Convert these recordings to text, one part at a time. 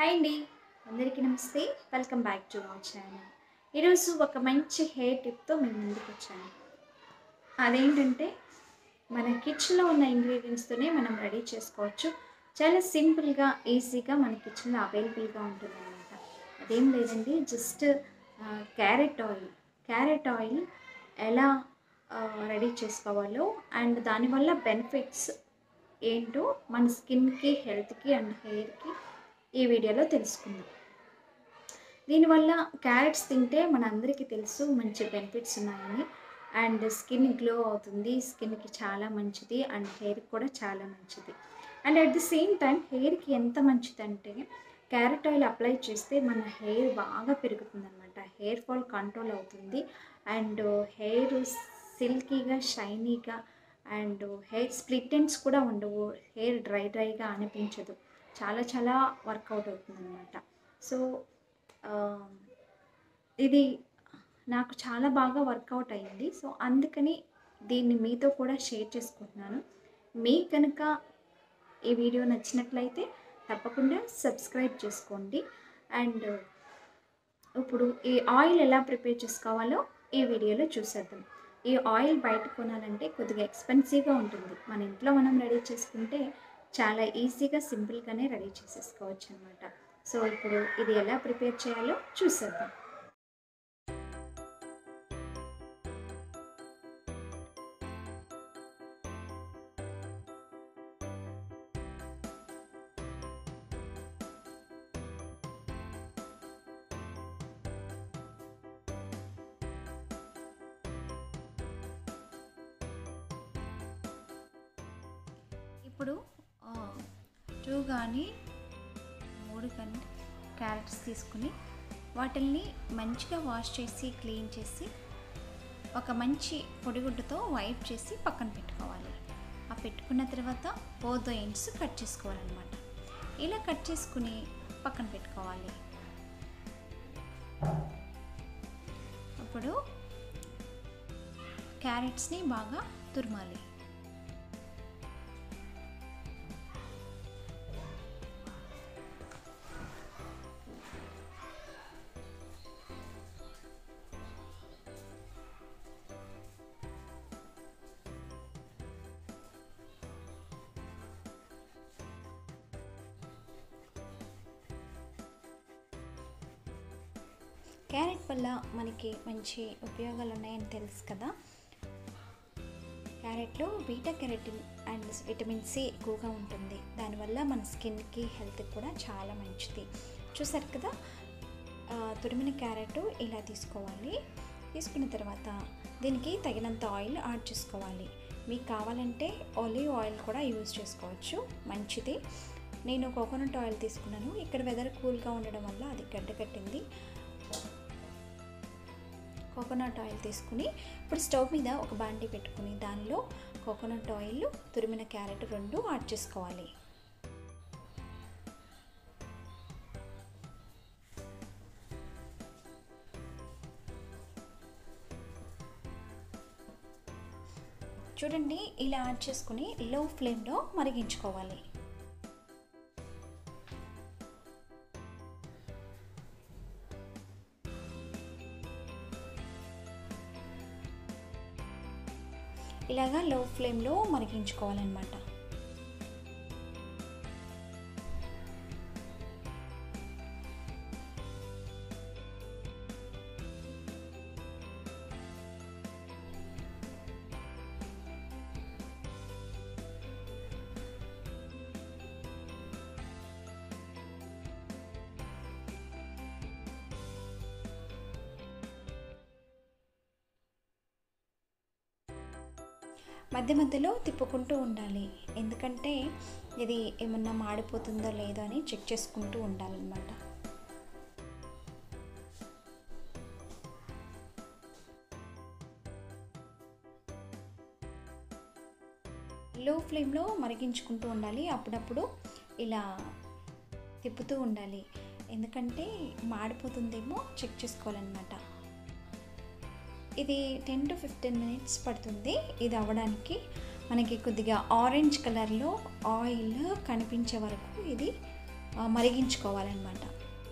hi అండి అందరికీ నమస్తే welcome back to my channel ఈరోజు ఒక మంచి హెయిర్ టిప్తో మేము ముందుకు వచ్చాను అదేంటంటే మన కిచెన్లో ఉన్న ఇంగ్రీడియంట్స్తోనే మనం రెడీ చేసుకోవచ్చు చాలా సింపుల్గా ఈజీగా మన కిచెన్లో అవైలబుల్గా ఉంటుందన్నమాట అదేం లేదండి just carrot oil carrot oil ఎలా రెడీ చేసుకోవాలో అండ్ దానివల్ల బెనిఫిట్స్ ఏంటో మన స్కిన్కి హెల్త్కి అండ్ హెయిర్కి ఈ వీడియోలో తెలుసుకుందాం దీనివల్ల క్యారెట్స్ తింటే మన అందరికీ తెలుసు మంచి బెనిఫిట్స్ ఉన్నాయని అండ్ స్కిన్ గ్లో అవుతుంది స్కిన్కి చాలా మంచిది అండ్ హెయిర్కి కూడా చాలా మంచిది and at the same time హెయిర్కి ఎంత మంచిదంటే క్యారెట్ ఆయిల్ అప్లై చేస్తే మన హెయిర్ బాగా పెరుగుతుంది అనమాట హెయిర్ ఫాల్ కంట్రోల్ అవుతుంది అండ్ హెయిర్ సిల్కీగా షైనీగా అండ్ హెయిర్ స్ప్లిట్ ఎండ్స్ కూడా ఉండవు హెయిర్ డ్రై డ్రైగా అనిపించదు చాలా చాలా వర్కౌట్ అవుతుంది అనమాట సో ఇది నాకు చాలా బాగా వర్కౌట్ అయ్యింది సో అందుకని దీన్ని మీతో కూడా షేర్ చేసుకుంటున్నాను మీకు కనుక ఈ వీడియో నచ్చినట్లయితే తప్పకుండా సబ్స్క్రైబ్ చేసుకోండి అండ్ ఇప్పుడు ఈ ఆయిల్ ఎలా ప్రిపేర్ చేసుకోవాలో ఈ వీడియోలో చూసేద్దాం ఈ ఆయిల్ బయట కొనాలంటే కొద్దిగా ఎక్స్పెన్సివ్గా ఉంటుంది మన ఇంట్లో మనం రెడీ చేసుకుంటే చాలా ఈజీగా సింపుల్గానే రెడీ చేసేసుకోవచ్చు అనమాట సో ఇప్పుడు ఇది ఎలా ప్రిపేర్ చేయాలో చూసేద్దాం ఇప్పుడు టూ కానీ మూడు కానీ క్యారెట్స్ తీసుకుని వాటిల్ని మంచిగా వాష్ చేసి క్లీన్ చేసి ఒక మంచి పొడిగుడ్డతో వైప్ చేసి పక్కన పెట్టుకోవాలి ఆ పెట్టుకున్న తర్వాత బోత్ ఎండ్స్ కట్ చేసుకోవాలన్నమాట ఇలా కట్ చేసుకుని పక్కన పెట్టుకోవాలి ఇప్పుడు క్యారెట్స్ని బాగా తురమాలి క్యారెట్ వల్ల మనకి మంచి ఉపయోగాలు ఉన్నాయని తెలుసు కదా క్యారెట్లో beta carotene and vitamin C ఎక్కువగా ఉంటుంది దానివల్ల మన స్కిన్కి హెల్త్కి కూడా చాలా మంచిది చూసారు కదా తురిమిన క్యారెట్ ఇలా తీసుకోవాలి తీసుకున్న తర్వాత దీనికి తగినంత ఆయిల్ యాడ్ చేసుకోవాలి మీకు కావాలంటే ఒలివ్ ఆయిల్ కూడా యూజ్ చేసుకోవచ్చు మంచిది నేను కోకోనట్ ఆయిల్ తీసుకున్నాను ఇక్కడ వెదర్ కూల్గా ఉండడం వల్ల అది గడ్డ కట్టింది కోకోనట్ ఆయిల్ తీసుకుని ఇప్పుడు స్టవ్ మీద ఒక బాండీ పెట్టుకుని దానిలో కోకోనట్ ఆయిల్ తురిమిన క్యారెట్ రెండు యాడ్ చేసుకోవాలి చూడండి ఇలా యాడ్ చేసుకుని లో ఫ్లేమ్లో మరిగించుకోవాలి ఇలాగా లో ఫ్లేమ్లో మరిగించుకోవాలన్నమాట మధ్య మధ్యలో తిప్పుకుంటూ ఉండాలి ఎందుకంటే ఇది ఏమన్నా మాడిపోతుందో లేదో అని చెక్ చేసుకుంటూ ఉండాలన్నమాట లో ఫ్లేమ్లో మరిగించుకుంటూ ఉండాలి అప్పుడప్పుడు ఇలా తిప్పుతూ ఉండాలి ఎందుకంటే మాడిపోతుందేమో చెక్ చేసుకోవాలన్నమాట ఇది టెన్ టు ఫిఫ్టీన్ మినిట్స్ పడుతుంది ఇది అవ్వడానికి మనకి కొద్దిగా ఆరెంజ్ కలర్లో ఆయిల్ కనిపించే వరకు ఇది ఆ, మరిగించుకోవాలన్నమాట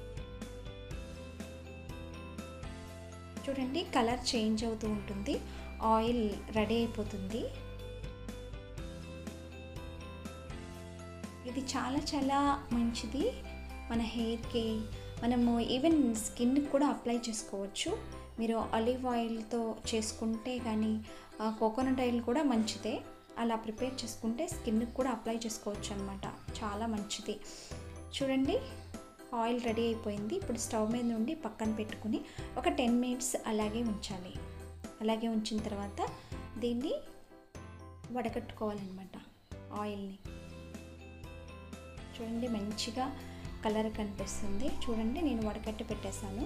చూడండి కలర్ చేంజ్ అవుతూ ఉంటుంది ఆయిల్ రెడీ అయిపోతుంది ఇది చాలా చాలా మంచిది మన హెయిర్కి మనము ఈవెన్ స్కిన్కి కూడా అప్లై చేసుకోవచ్చు మీరు ఆలివ్ ఆయిల్తో చేసుకుంటే కానీ కోకోనట్ ఆయిల్ కూడా మంచిదే అలా ప్రిపేర్ చేసుకుంటే స్కిన్కి కూడా అప్లై చేసుకోవచ్చు అనమాట చాలా మంచిది చూడండి ఆయిల్ రెడీ అయిపోయింది ఇప్పుడు స్టవ్ మీద నుండి పక్కన పెట్టుకుని ఒక టెన్ మినిట్స్ అలాగే ఉంచాలి అలాగే ఉంచిన తర్వాత దీన్ని వడకట్టుకోవాలన్నమాట ఆయిల్ని చూడండి మంచిగా కలర్ కనిపిస్తుంది చూడండి నేను వడకట్టి పెట్టేశాను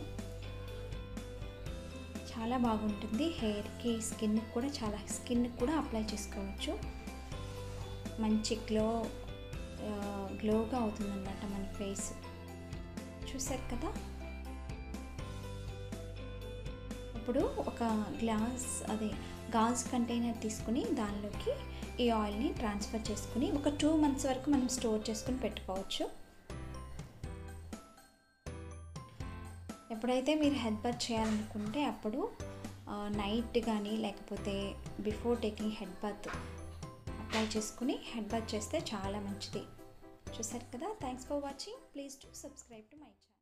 చాలా బాగుంటుంది హెయిర్కి స్కిన్కి కూడా చాలా స్కిన్కి కూడా అప్లై చేసుకోవచ్చు మంచి గ్లో గ్లోగా అవుతుందన్నమాట మన ఫేస్ చూసారు కదా ఇప్పుడు ఒక గ్లాస్ అదే గాజ్ కంటైనర్ తీసుకుని దానిలోకి ఈ ఆయిల్ని ట్రాన్స్ఫర్ చేసుకుని ఒక టూ మంత్స్ వరకు మనం స్టోర్ చేసుకుని పెట్టుకోవచ్చు ఎప్పుడైతే మీరు హెడ్ బాత్ చేయాలనుకుంటే అప్పుడు నైట్ కానీ లేకపోతే before taking head bath apply చేసుకుని హెడ్ బాత్ చేస్తే చాలా మంచిది చూసారు కదా thanks for watching please to subscribe to my channel